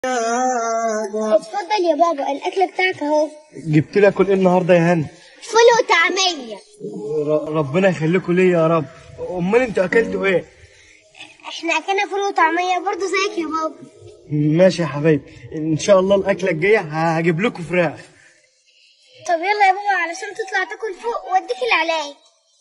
اتفضل يا بابا الاكل بتاعك اهو جبت لي اكل ايه النهارده يا هاني فول وطعميه ر- ربنا يخليكم ليا يا رب امال انتوا اكلتوا ايه احنا اكلنا فول وطعميه برضه زيك يا بابا ماشي يا حبايبي ان شاء الله الاكله الجايه هجيب لكم فراخ طب يلا يا بابا علشان تطلع تاكل فوق واديك العلاج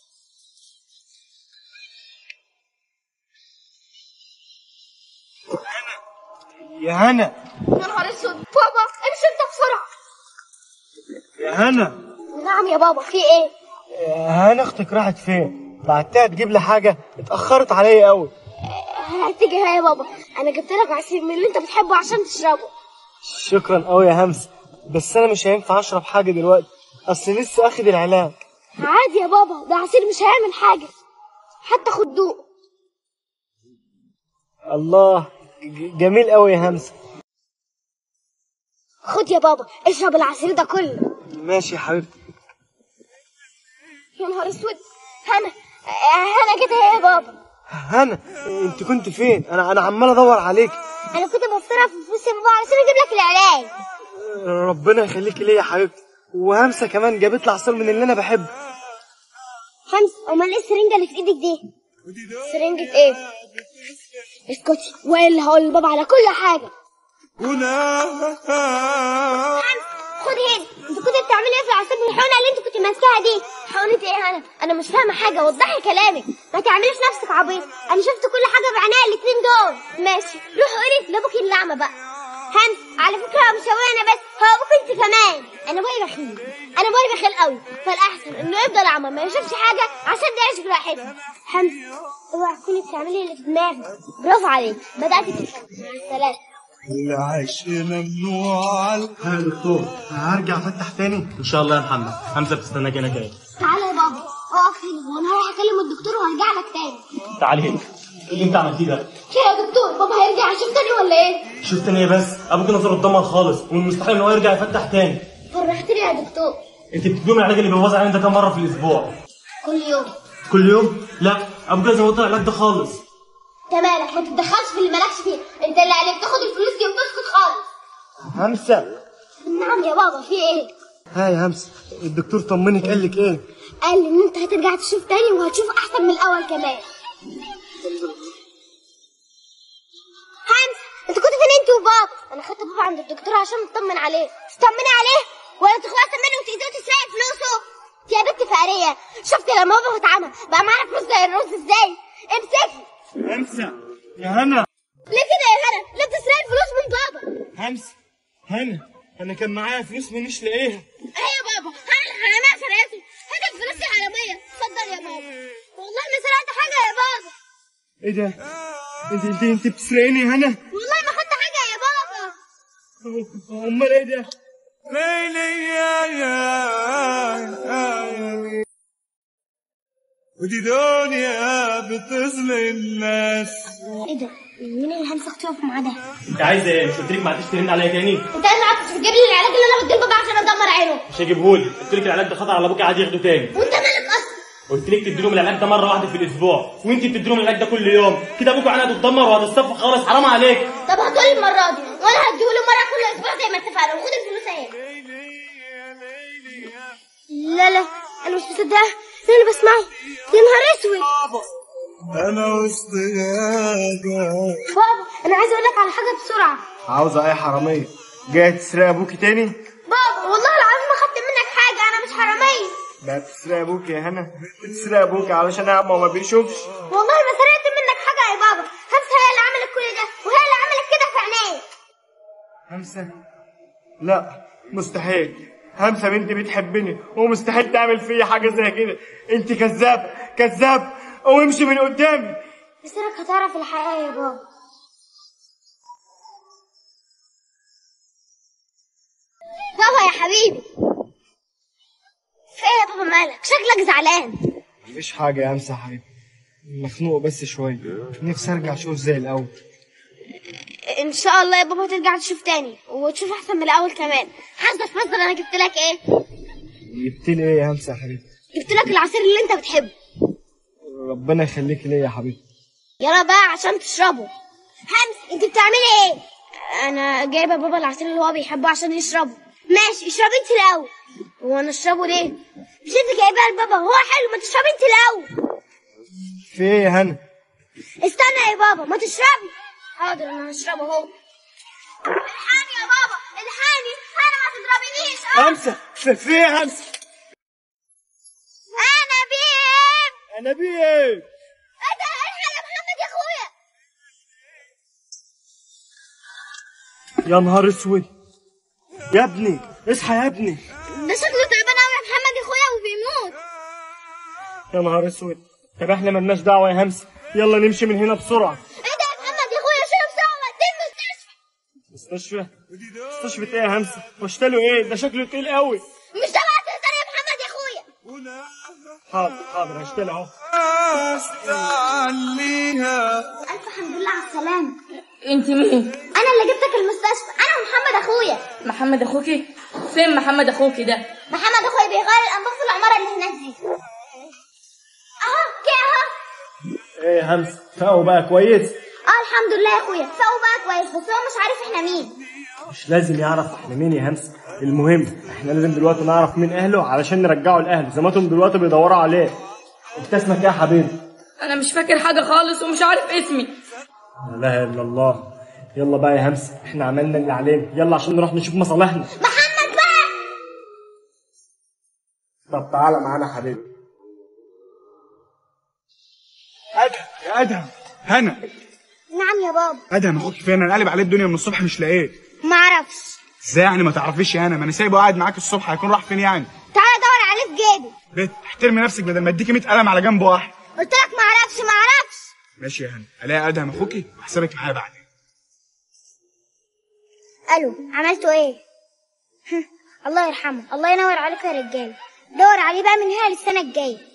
يا هنا يا نهار اسود بابا امشي انت بسرعه يا هنا نعم يا بابا في ايه يا هنا اختك راحت فين بعتها تجيب لي حاجه اتاخرت عليا قوي هتيجي هنا يا بابا انا جبت لك عصير من اللي انت بتحبه عشان تشربه شكرا قوي يا همسه بس انا مش هينفع اشرب حاجه دلوقتي اصل لسه اخد العلاج عادي يا بابا ده عصير مش هيعمل حاجه حتى خد دوق الله ج- جميل قوي يا همسه خد يا بابا اشرب العصير ده كله ماشي يا حبيبتي يا نهار اسود هنا هنا كده يا بابا هنا انت كنت فين انا انا عمال ادور عليك انا كنت بصرف في فلوس يا بابا علشان اجيب لك العلاج ربنا يخليكي ليا يا حبيبتي وهمسه كمان جابت لي عصير من اللي انا بحبه خمس امال ايه السرنجه اللي في ايدك دي سرنجة ايه اسكتي والا هقول لبابا على كل حاجه خمس خد هنا انت كنت بتعملي ايه في العصير من الحقنه اللي انت كنت ماسكاها دي حقنه ايه انا انا مش فاهمه حاجه وضحي كلامك ما تعمليش نفسك عبيط انا شفت كل حاجه بعينيا الاتنين دول ماشي روحي قولي لابوكي اللعمه بقى همس على فكره مش هو انا بس هو ابوك انت كمان انا بوي بخيل انا بوي بخيل قوي فالاحسن انه يفضل اعمى ما يشوفش حاجه عشان ده يعيش براحته همس اوعي تكوني بتعملي اللي في دماغك برافو عليك بدات تفهم مع السلامه العيش ممنوع يا دكتور هرجع افتح تاني ان شاء الله يا محمد همسه بتستناك هنا جاي تعالى يا بابا اقف هنا وانا هروح اكلم الدكتور وهرجع لك تاني تعالي هنا ايه اللي انت عملتيه ده كده يا دكتور بابا هيرجع يشوف تاني ولا ايه شفت ايه بس ابوك نظره اتدمر خالص ومن المستحيل ان هو يرجع يفتح تاني فرحتني يا دكتور انت بتدوم العلاج اللي بيبوظ علينا ده كام مره في الاسبوع كل يوم كل يوم لا ابوك لازم يبطل العلاج ده خالص انت مالك ما تتدخلش في اللي مالكش فيه انت اللي عليك تاخد الفلوس دي وتسكت خالص همسه نعم يا بابا في ايه ها يا همسه الدكتور طمنك قال لك ايه قال لي ان انت هترجع تشوف تاني وهتشوف احسن من الاول كمان هانس انت كنت فين انت وبابا انا خدت بابا عند الدكتور عشان اطمن عليه تطمني عليه ولا تخلصي منه وتأذيه وتسرقي فلوسه انت يا بنت فقريه شفت لما بابا اتعمى بقى معانا فلوس زي الرز ازاي امسكي همسه يا هنا ليه كده يا هنا ليه بتسرقي الفلوس من بابا همسه هنا انا كان معايا فلوس مانيش لاقيها ايه يا بابا انا الحرامية سرقته هات الفلوس الحرامية اتفضل يا بابا والله ما سرقت حاجة يا بابا ايه ده انت انت انت بتسرقيني هنا والله ما خدت حاجة يا بابا امال ايه ده ليلي يا يا ودي دنيا بتظلم الناس ايه ده مين اللي همسك تقف معاه ده انت عايزه ايه مش قلت لك ما عادش ترن عليا تاني انت اللي عارف تجيب لي العلاج اللي انا بديه لبابا عشان ادمر عينه مش هجيبهولك قلت لك العلاج ده خطر على ابوك عادي ياخده تاني وانت مالك اصلا قلت لك تدي لهم العلاج ده مره واحده في الاسبوع وانت بتدي لهم العلاج ده كل يوم كده ابوك عينها هتتدمر وهتتصفى خالص حرام عليك طب هاتولي المرة دي وانا هديهوله مرة كل اسبوع زي ما اتفقنا وخد الفلوس اهي لا لا انا مش مصدقة اللي انا بسمعه يا نهار اسود انا وسط غابة بابا انا عايزه اقول لك على حاجه بسرعه عاوزه اي حراميه جايه تسرق ابوكي تاني بابا والله العظيم ما خدت منك حاجه انا مش حراميه بقى بتسرق ابوكي يا هنا بتسرق ابوكي علشان اعمى وما بيشوفش والله ما سرقت منك حاجه يا بابا همسه هي اللي عملت كل ده وهي اللي عملت كده في عينيا همسه لا مستحيل همسه بنتي بتحبني ومستحيل تعمل فيا حاجه زي كده انت كذاب كذاب وامشي من قدامي بسرك هتعرف الحقيقه يا بابا بابا يا حبيبي في ايه يا بابا مالك شكلك زعلان مفيش حاجه يا همسه يا حبيبي مخنوق بس شويه نفسي ارجع اشوف زي الاول ان شاء الله يا بابا ترجع تشوف تاني وتشوف احسن من الاول كمان حاسس بس انا جبت لك ايه جبت لي ايه يا همسه يا حبيبي جبت لك العصير اللي انت بتحبه ربنا يخليك ليا يا حبيبي يلا بقى عشان تشربه همس انت بتعملي ايه انا جايبه بابا العصير اللي هو بيحبه عشان يشربه ماشي اشربي انت الاول هو انا اشربه ليه مش انت جايبها لبابا هو حلو ما تشربي انت الاول في ايه يا هنا استنى يا بابا ما تشربي حاضر انا هشربه اهو الحقني يا بابا الحقني انا ما تضربينيش اه همسة في في ايه يا همسة انا بيب انا بيه ايه ايه ده الحق يا محمد يا اخويا يا نهار اسود يا ابني اصحى يا ابني ده شكله تعبان قوي يا محمد يا اخويا وبيموت يا نهار اسود طب احنا ملناش دعوة يا همسة يلا نمشي من هنا بسرعة ايه ده يا محمد يا اخويا شيله بسرعه وديه المستشفى مستشفى مستشفى ايه يا همسة واشتله ايه ده شكله تقيل قوي مش ده وقت هزار يا محمد يا اخويا حاضر حاضر هشتله اهو استعليها الف الحمد لله على السلامه انت مين انا اللي جبتك المستشفى انا ومحمد اخويا محمد اخوكي فين محمد اخوكي ده محمد اخويا بيغير الانبوب في العماره اللي هناك دي اهو كده اهو ايه يا همسة فاقوا بقى كويس اه الحمد لله يا اخويا فهو بقى كويس بس هو مش عارف احنا مين مش لازم يعرف احنا مين يا همسة المهم احنا لازم دلوقتي نعرف مين اهله علشان نرجعه لاهله زماتهم دلوقتي بيدوروا عليه انت اسمك ايه يا حبيبي انا مش فاكر حاجه خالص ومش عارف اسمي لا اله الا الله يلا بقى يا همسة احنا عملنا اللي علينا يلا عشان نروح نشوف مصالحنا محمد بقى طب تعالى معانا يا حبيبي ادهم يا ادهم هنا نعم يا بابا ادهم اخوك فين انا قالب عليه الدنيا من الصبح مش لاقيه ما اعرفش ازاي يعني ما تعرفيش يا هنا ما انا سايبه قاعد معاك الصبح هيكون راح فين يعني تعالى دور عليه في جيبي بنت احترمي نفسك بدل ما اديكي 100 قلم على جنب واحد قلت لك ما اعرفش ما اعرفش ماشي يا هنا الاقي ادهم اخوكي واحسبك معايا بعدين الو عملتوا ايه الله يرحمه الله ينور عليكم يا رجاله دور عليه بقى من هنا للسنه الجايه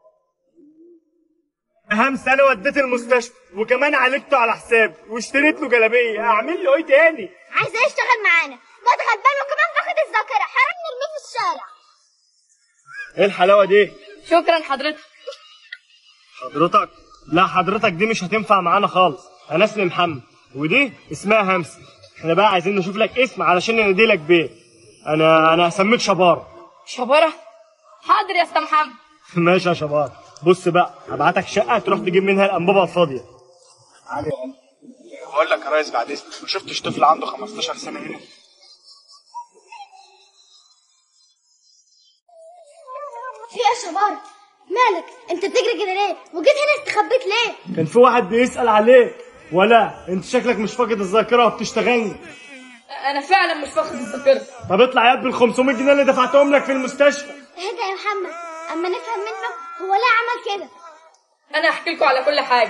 اهم سنه وديت المستشفى وكمان عالجته على حسابي واشتريت له جلابيه اعمل له ايه تاني عايزاه يشتغل معانا واد غلبان وكمان فاقد الذاكره حرام نرميه في الشارع ايه الحلاوه دي شكرا حضرتك حضرتك لا حضرتك دي مش هتنفع معانا خالص انا اسمي محمد ودي اسمها همسه احنا بقى عايزين نشوف لك اسم علشان ننادي لك بيه انا انا هسميك شبار شبره حاضر يا اسطى محمد ماشي يا شبار بص بقى هبعتك شقه تروح تجيب منها الانبوبه الفاضيه بقول لك يا ريس بعد اذنك ما شفتش طفل عنده 15 سنه هنا في ايه يا شباب مالك انت بتجري كده ليه وجيت هنا استخبيت ليه كان في واحد بيسال عليك ولا انت شكلك مش فاقد الذاكره وبتشتغلني انا فعلا مش فاقد الذاكره طب اطلع يا ابني ال 500 جنيه اللي دفعتهم لك في المستشفى اهدى يا محمد اما نفهم منه هو ليه عمل كده انا هحكي لكم على كل حاجه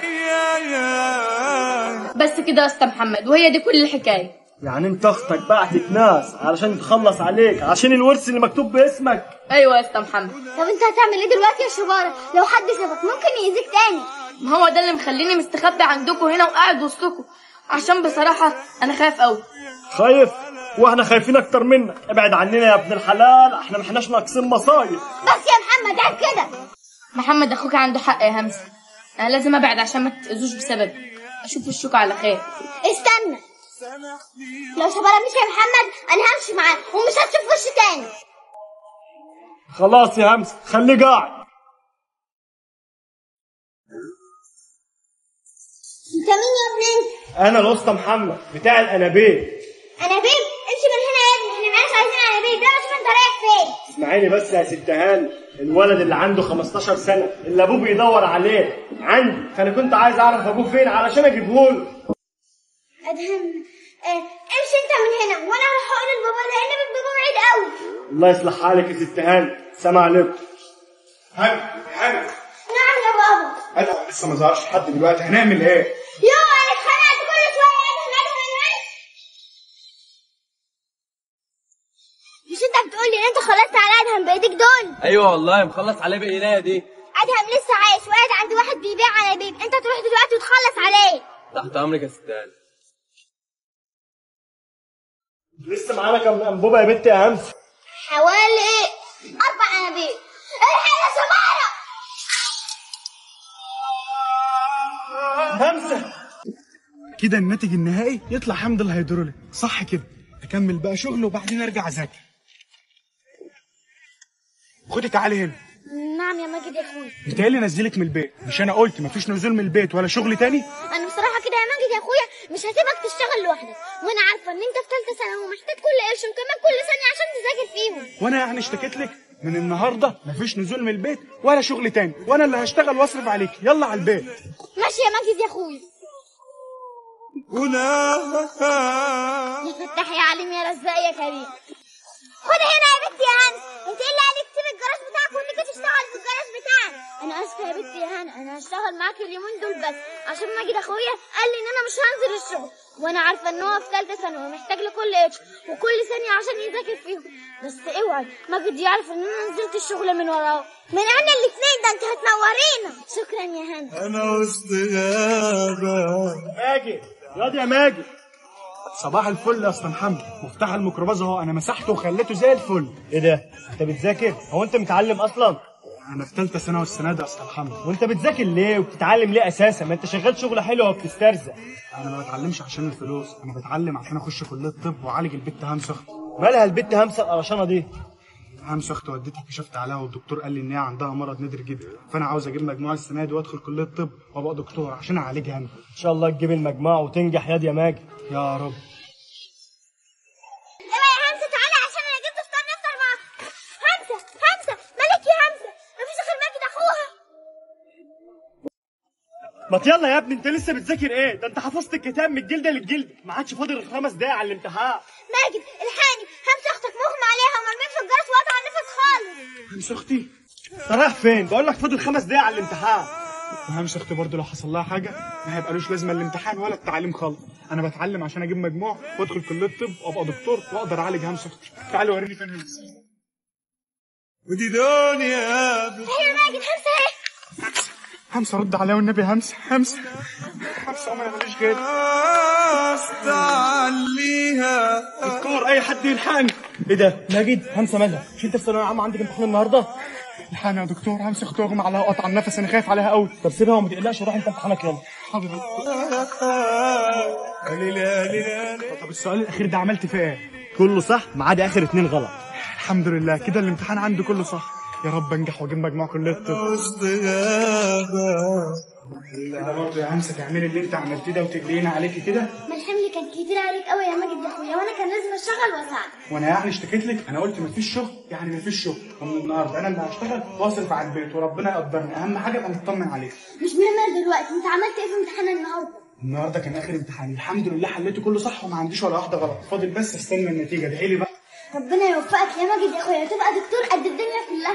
بس كده يا اسطى محمد وهي دي كل الحكايه يعني انت اختك بعتت ناس علشان تخلص عليك عشان الورث اللي مكتوب باسمك ايوه يا اسطى محمد طب انت هتعمل ايه دلوقتي يا شبارة لو حد شافك ممكن يأذيك تاني ما هو ده اللي مخليني مستخبي عندكم هنا وقاعد وسطكم عشان بصراحه انا خايف قوي خايف واحنا خايفين اكتر منك ابعد عننا يا ابن الحلال احنا ما احناش ناقصين مصايب بس يا محمد عيب كده محمد اخوك عنده حق يا همسه انا لازم ابعد عشان ما تتاذوش بسببي اشوف الشوك على خير استنى لو شبارة مش يا محمد انا همشي معاه ومش هتشوف وشي تاني خلاص يا همسه خليه قاعد انت مين يا ابني انت انا الاسطى محمد بتاع الانابيب انابيب امشي من هنا يا ابني احنا معناش عايزين انابيب لا شوف انت رايح فين اسمعيني بس يا ست هان الولد اللي عنده 15 سنه اللي ابوه بيدور عليه عندي فانا كنت عايز اعرف ابوه فين علشان اجيبه له ادهم اه امشي انت من هنا وانا هروح اقول لبابا لان بابا بعيد قوي الله يصلح حالك يا ست هان سلام عليكم هنا هنا نعم يا بابا ادهم لسه ما ظهرش حد دلوقتي هنعمل ايه يو انا اتخانقت كل شويه ادهم ادهم ادهم مش انت بتقول لي ان انت خلصت على ادهم بايديك دول ايوه والله مخلص عليه بايديا دي ادهم لسه عايش وقاعد عند واحد بيبيع انابيب انت تروح دلوقتي وتخلص عليه تحت امرك يا ستان لسه معانا كام انبوبه يا بنت يا همسه حوالي اربع انابيب الحق يا سمارة همسه كده الناتج النهائي يطلع حمد الهيدروليك صح كده اكمل بقى شغل وبعدين ارجع اذاكر خدي تعالي هنا نعم يا ماجد يا اخويا بتهيألي نزلك من البيت مش انا قلت مفيش نزول من البيت ولا شغل تاني انا بصراحه كده يا ماجد يا اخويا مش هسيبك تشتغل لوحدك وانا عارفه ان انت في ثالثه ثانوي ومحتاج كل قرش وكمان كل ثانيه عشان تذاكر فيهم وانا يعني اشتكيت لك من النهارده مفيش نزول من البيت ولا شغل تاني وانا اللي هشتغل واصرف عليك يلا على البيت ماشي يا ماجد يا اخويا يا فتاح يا عليم يا رزاق يا كريم خد هنا يا بنتي يا هنا انت ايه اللي قالك تسيب الجراج بتاعك وانك تشتغل في الجراج بتاعك انا اسفه يا بنتي يا هنا انا هشتغل معاك اليومين دول بس عشان ماجد اخويا قال لي ان انا مش هنزل الشغل وانا عارفه ان هو في ثالثه ثانوي محتاج لكل قرش وكل ثانيه عشان يذاكر فيهم بس اوعي ماجد يعرف ان انا نزلت الشغل من وراه من عنا الاثنين ده انت هتنورينا شكرا يا هنا ماجد ياض يا ماجد صباح الفل يا اسطى محمد مفتاح الميكروباص اهو انا مسحته وخليته زي الفل ايه ده انت بتذاكر هو انت متعلم اصلا انا في ثالثه ثانوي السنه دي يا اسطى محمد وانت بتذاكر ليه وبتتعلم ليه اساسا ما انت شغال شغل حلو وبتسترزق انا ما بتعلمش عشان الفلوس انا بتعلم عشان اخش كليه طب واعالج البت همس اختي مالها البت همسه القرشانه دي همس اختي وديتها كشفت عليها والدكتور قال لي ان هي عندها مرض نادر جدا فانا عاوز اجيب مجموعه السنه دي وادخل كليه طب وابقى دكتور عشان اعالجها انا ان شاء الله تجيب المجموعه وتنجح ياض يا ماجد يا رب يلا يا همسة تعالى عشان انا جبت فطار نفطر مع همسة همسة مالك يا همسة مفيش غير ماجد اخوها ما يلا يا ابني انت لسه بتذاكر ايه ده انت حفظت الكتاب من الجلده للجلده ما عادش فاضل غير خمس دقايق على الامتحان ماجد الحقني همسة اختك مغمى عليها ومرمين في الجرس وقطع النفس خالص همس اختي انت رايح فين بقول لك فاضل خمس دقايق على الامتحان همس اختي برضه لو حصل لها حاجه ما هيبقالوش لازمه الامتحان ولا التعليم خالص انا بتعلم عشان اجيب مجموع وادخل كليه طب وابقى دكتور واقدر اعالج همس اختي تعالي وريني فين همس ودي دنيا هي ماجد همسة اهي همس رد عليا والنبي همس همس همس انا ماليش غير استعليها دكتور اي حد يلحقني ايه ده ماجد همسه مالها مش انت في ثانويه عامه عندك امتحان النهارده الحقني يا دكتور همس اختي اغمى عليها وقطع النفس انا خايف عليها قوي طب سيبها وما تقلقش وروح انت امتحانك يلا حاضر طب السؤال الاخير ده عملت فيه ايه كله صح ما عدا اخر اتنين غلط الحمد لله كده الامتحان عندي كله صح يا رب انجح واجيب مجموع كليه الطب كده برضه يا همسه تعملي اللي انت عملتيه ده وتقلقينا عليكي كده ما الحمل كان كتير عليك قوي يا ماجد يا اخويا وانا كان لازم اشتغل واساعدك وانا يعني اشتكيت لك انا قلت مفيش شغل يعني مفيش شغل ومن النهارده انا اللي هشتغل واصرف على البيت وربنا يقدرني اهم حاجه ابقى مطمن عليك مش مهم دلوقتي انت عملت ايه في امتحان النهارده النهارده كان اخر امتحان الحمد لله حليته كله صح وما عنديش ولا واحده غلط فاضل بس استنى النتيجه ادعي لي بقى ربنا يوفقك يا ماجد يا اخويا تبقى دكتور قد الدنيا كلها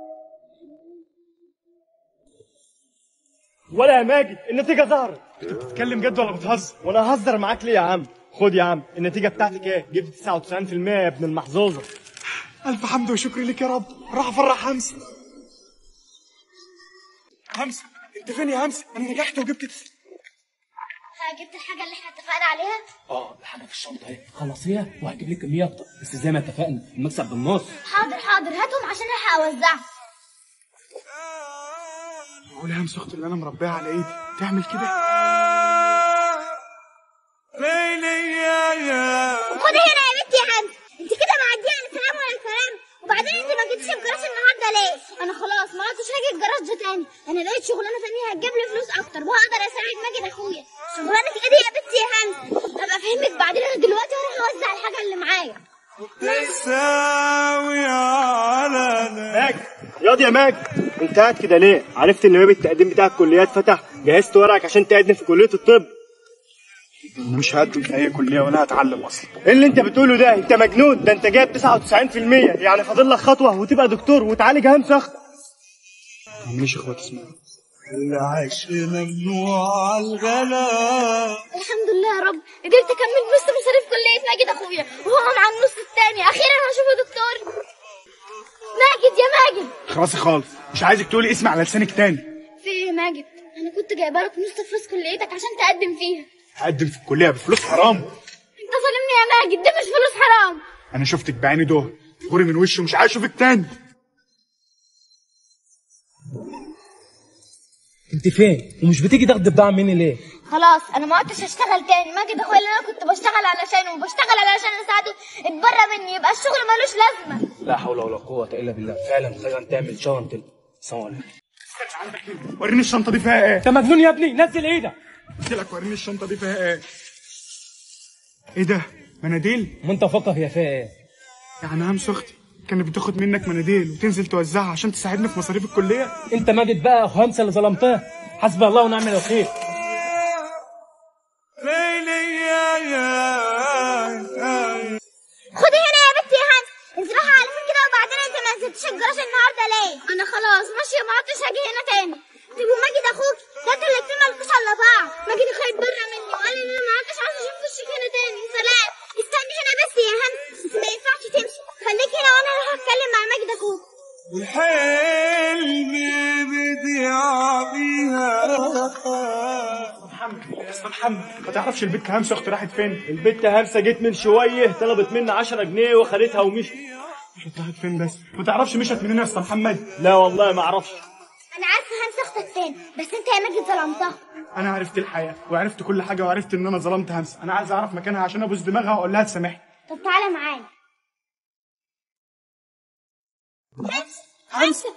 ولا يا ماجد النتيجه ظهرت بتتكلم جد ولا بتهزر وانا هزر معاك ليه يا عم خد يا عم النتيجه بتاعتك ايه جبت 99% يا ابن المحظوظه الف حمد وشكر لك يا رب راح افرح همسه همسه انت فين يا همسه انا نجحت وجبت تس... ها جبت الحاجه اللي احنا اتفقنا عليها اه الحاجه في الشنطه اهي خلصيها وهجيب لك كميه اكتر بس زي ما اتفقنا المكسب بالنص حاضر حاضر هاتهم عشان الحق اوزعهم معقول يا همسه اختي اللي انا مربيها على ايدي تعمل كده خد هنا يا بنتي يا همسه انت كده معديه على الكلام ولا الكلام وبعدين انت ما جيتيش الجراج النهارده ليه انا خلاص ما عدتش هاجي الجراج ده تاني انا لقيت شغلانه ثانيه هتجيب لي فلوس اكتر وهقدر اساعد ماجد اخويا شغلانه ايه دي يا بنتي يا همسه هبقى افهمك بعدين انا دلوقتي هروح اوزع الحاجه اللي معايا تساوي على ماجد ياض يا ماجد انت قاعد كده ليه عرفت ان باب التقديم بتاع الكليات فتح جهزت ورقك عشان تقدم في كليه الطب انا مش هقدم في اي كليه ولا هتعلم اصلا ايه اللي انت بتقوله ده انت مجنون ده انت جايب 99% يعني فاضل لك خطوه وتبقى دكتور وتعالج همس اختك ماشي يا اخواتي اسمعوا العيش ممنوع الغلا الحمد لله يا رب قدرت اكمل نص مصاريف كليه ماجد اخويا وهو مع النص التاني اخيرا هشوفه دكتور ماجد يا ماجد خلاص خالص مش عايزك تقولي اسمي على لسانك تاني في ايه يا ماجد انا كنت جايبه لك نص فلوس كليتك عشان تقدم فيها هقدم في الكليه بفلوس حرام انت ظالمني يا ماجد ده مش فلوس حرام انا شفتك بعيني دول غوري من وشي ومش عايز اشوفك تاني انت فين ومش بتيجي تاخد البضاعه مني ليه خلاص انا ما عدتش اشتغل تاني ماجد اخويا اللي انا كنت بشتغل علشانه وبشتغل علشان اساعده اتبرى مني يبقى الشغل ملوش لازمه لا حول ولا قوه الا بالله فعلا فعلا تعمل شنطه السلام عليكم وريني الشنطه دي فيها ايه انت مجنون يا ابني نزل ايدك قلت لك وريني الشنطه دي فيها ايه ايه ده مناديل ما انت فكر هي فيها ايه يعني همس اختي كانت بتاخد منك مناديل وتنزل توزعها عشان تساعدني في مصاريف الكليه انت ماجد بقى اخو همسه اللي ظلمتها حسب الله ونعم الوكيل ليلي يا يا خدي هنا يا بنتي يا هانس انت رايحه على فين كده وبعدين انت ما نزلتيش الجراج النهارده ليه انا خلاص ماشيه ما عدتش هاجي هنا تاني طيب وماجد اخوك ده انتوا الاتنين مالكوش الا بعض ماجد اخويا اتبرى مني وقال ان انا ما عدتش عايزه اشوف وشك هنا تاني سلام استني هنا بس يا هانس انت ما ينفعش تمشي خليك هنا وانا هروح اتكلم مع ماجد اخوك الحلم بديع بيها محمد يا اسطى محمد ما تعرفش البت همس اختي راحت فين البت همسه جت من شويه طلبت مني 10 جنيه وخدتها ومشت راحت فين بس ما تعرفش مشت منين يا اسطى محمد لا والله ما اعرفش انا عارفه هانس اختك فين بس انت يا ماجد ظلمتها انا عرفت الحياه وعرفت كل حاجه وعرفت ان انا ظلمت همسه انا عايز اعرف مكانها عشان ابوس دماغها واقول لها تسامحني طب تعالى معايا همسه همسه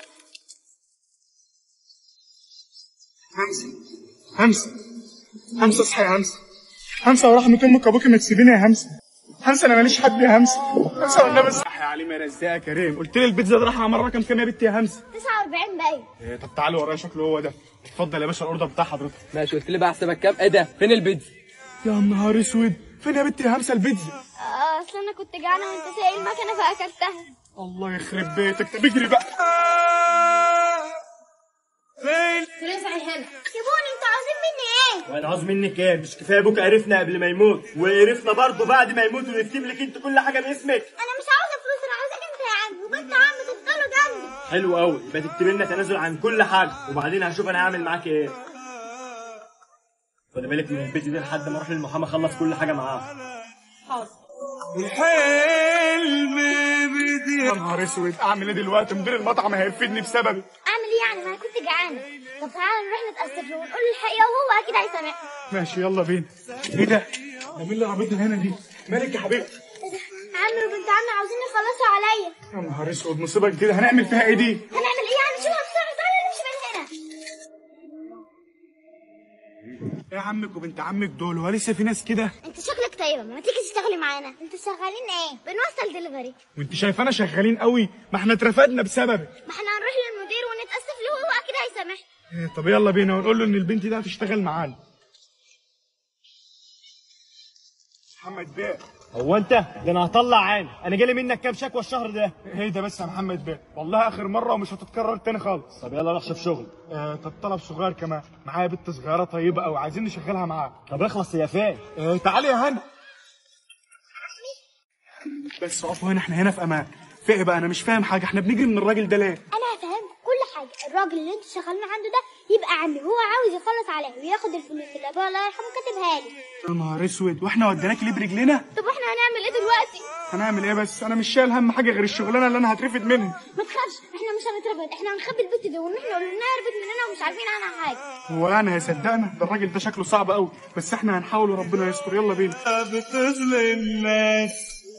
همسه همسه همسه اصحى يا همسه همسه ورحمة امك وابوك ما تسيبيني يا همسه همسه انا ماليش حد يا همسه همسه والنبي اصحى يا عليم يا رزاق يا كريم قلت لي البيتزا دي رايحه على رقم كام يا بنتي يا همسه 49 باين إيه طب تعالى ورايا شكله هو ده اتفضل يا باشا الاوردر بتاع حضرتك ماشي قلت لي بقى حسابك كام ايه ده فين البيتزا يا نهار اسود فين يا بنتي يا همسه البيتزا آه، اصل انا كنت جعانه وانت سايق المكنه فاكلتها الله يخرب بيتك طب اجري بقى ترزعي هنا سيبوني انتوا عاوزين مني ايه وانا عاوز منك ايه مش كفايه ابوك عرفنا قبل ما يموت وعرفنا برضه بعد ما يموت ونكتب لك انت كل حاجه باسمك انا مش عاوزه فلوس انا عاوزاك انت يا عم وبنت عم تفضلوا جنبي حلو قوي يبقى تكتب لنا تنازل عن كل حاجه وبعدين هشوف انا هعمل معاك ايه خد بالك من البيت دي لحد ما اروح للمحامي اخلص كل حاجه معاه حاضر الحلم بديع يا نهار اسود اعمل ايه دلوقتي مدير المطعم هيرفدني بسببي اعمل ايه يعني ما انا كنت جعانه طب تعالى نروح نتاسف له ونقول له الحقيقه وهو اكيد هيسامحنا ماشي يلا بينا ايه ده ده مين اللي رابطني هنا دي مالك يا حبيبتي عمي وبنت عمي عاوزين يخلصوا عليا يا نهار اسود مصيبه جديده هنعمل فيها ايه دي هنعمل ايه يعني شوفها بسرعه تعالى نمشي من هنا يا عمك وبنت عمك دول هو لسه في ناس كده انت شكلك طيبه ما تيجي تشتغلي معانا انتوا شغالين ايه بنوصل دليفري وانت شايفانا شغالين قوي ما احنا اترفدنا بسببك ما احنا هنروح للمدير ونتاسف له وهو اكيد هيسامحنا إيه، طب يلا بينا ونقول له ان البنت دي هتشتغل معانا محمد بيه هو انت ده انا هطلع عيني انا جالي منك كام شكوى الشهر ده ايه ده بس يا محمد بيه والله اخر مره ومش هتتكرر تاني خالص طب يلا روح شوف شغل آه طب طلب صغير كمان معايا بنت صغيره طيبه قوي عايزين نشغلها معاك طب اخلص يا فين آه تعالي يا هنا بس اقفوا هنا احنا هنا في امان في ايه بقى انا مش فاهم حاجه احنا بنجري من الراجل ده ليه انا هفهمك كل حاجه الراجل اللي انتوا شغالين عنده ده يبقى عمي هو عاوز يخلص عليا وياخد الفلوس اللي ابويا الله يرحمه كاتبها لي يا نهار اسود واحنا وديناك ليه برجلنا طب احنا هنعمل ايه دلوقتي هنعمل ايه بس انا مش شايل هم حاجه غير الشغلانه اللي انا هترفد منها ما تخافش احنا مش هنترفد احنا هنخبي البت دي ونروح نقول له انها هربت مننا ومش عارفين عنها حاجه هو يعني هيصدقنا ده الراجل ده شكله صعب قوي بس احنا هنحاول وربنا يستر يلا بينا بتظلم الناس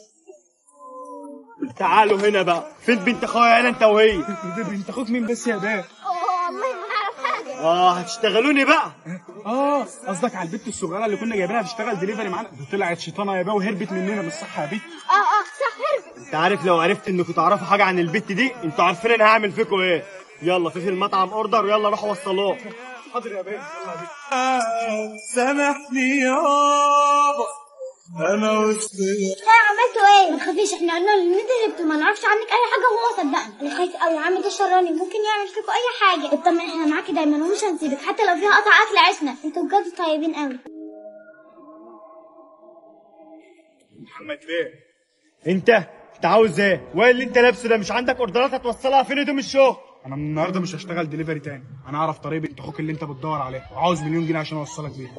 تعالوا هنا بقى فين بنت اخويا انا انت وهي ده بنت اخوك مين بس يا بيه اوه والله ما اعرف حاجه اه هتشتغلوني بقى اه قصدك على البت الصغيره اللي كنا جايبينها تشتغل دليفري معانا دي طلعت شيطانه يا بيه وهربت مننا مش صح يا بنت اه اه صح هربت انت عارف لو عرفت انكم تعرفوا حاجه عن البت دي انتوا عارفين انا هعمل فيكم ايه يلا في في المطعم اوردر ويلا روحوا وصلوه حاضر يا بيه يلا يا بيه سامحني يابا انا وسط ها عملتوا ايه؟ ما تخافيش احنا قلنا له ان انت هربتوا ما نعرفش عنك اي حاجه وهو صدقنا انا خايف قوي عم ده شراني ممكن يعمل فيكم اي حاجه اطمن احنا معاكي دايما ومش هنسيبك حتى لو فيها قطع اكل عشنا انتوا بجد طيبين قوي محمد بيه انت انت عاوز ايه وايه اللي انت لابسه ده مش عندك اوردرات هتوصلها فين هدوم الشغل انا من النهارده مش هشتغل دليفري تاني انا اعرف طريق بنت اخوك اللي انت بتدور عليه وعاوز مليون جنيه عشان اوصلك بيه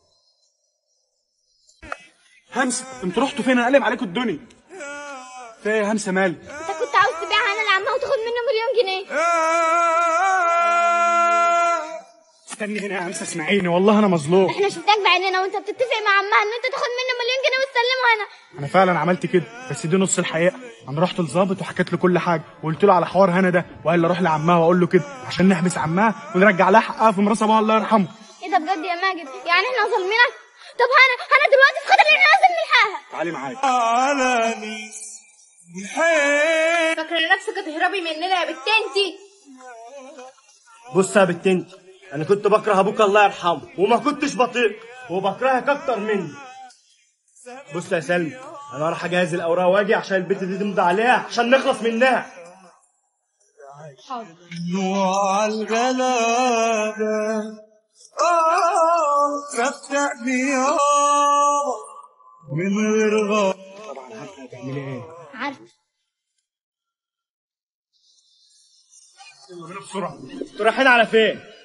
همسه انتوا رحتوا فين انا قلب عليكم الدنيا في ايه يا همسه مالك انت كنت عاوز تبيعها انا لعمها وتاخد منه مليون جنيه استني هنا يا همسه اسمعيني والله انا مظلوم احنا شفتك بعيننا وانت بتتفق مع عمها ان انت تاخد منه مليون جنيه وتسلمها انا انا فعلا عملت كده بس دي نص الحقيقه انا رحت للظابط وحكيت له كل حاجه وقلت له على حوار هنا ده وقال لي اروح لعمها واقول له كده عشان نحبس عمها ونرجع لها حقها في ميراث ابوها الله يرحمه ايه ده بجد يا ماجد يعني احنا ظالمينك طب انا انا دلوقتي في خطر ان احنا لازم نلحقها تعالي معايا على نيس الحين فاكره نفسك هتهربي مننا يا بنت انتي بص يا بنت انت انا كنت بكره ابوك الله يرحمه وما كنتش بطيق وبكرهك اكتر مني بص يا سلمى انا راح اجهز الاوراق واجي عشان البت دي تمضي عليها عشان نخلص منها نوع الغلابة آه صدقني يابا من غير غاب عارف يلا بينا بسرعه انتوا رايحين على فين